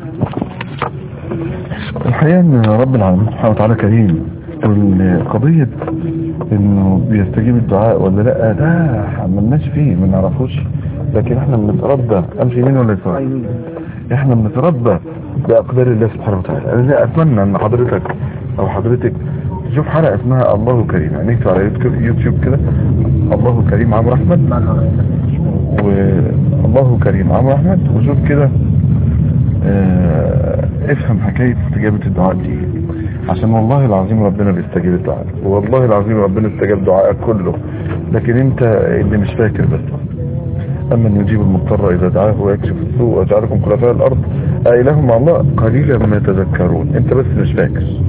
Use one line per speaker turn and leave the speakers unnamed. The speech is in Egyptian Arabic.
الحقيقة ان رب العالمين سبحانه وتعالى كريم والقضية انه بيستجيب الدعاء ولا لا ده عملناش فيه ما نعرفوش لكن احنا بنتربى امشي يمين ولا يسار احنا بنتربى باقدار الله سبحانه وتعالى انا اتمنى ان حضرتك او حضرتك تشوف حلقة اسمها الله كريم يعني اكتب على يوتيوب, يوتيوب كده الله كريم عمرو احمد والله كريم عمرو احمد وشوف كده اه افهم حكاية استجابة الدعاء دي عشان والله العظيم ربنا بيستجيب الدعاء والله العظيم ربنا استجاب دعائك كله لكن انت اللي مش فاكر بس أما يجيب المضطر إذا دعاه ويكشف السوء ويجعلكم خلفاء الأرض أإله مع الله قليلا ما تذكرون أنت بس مش فاكر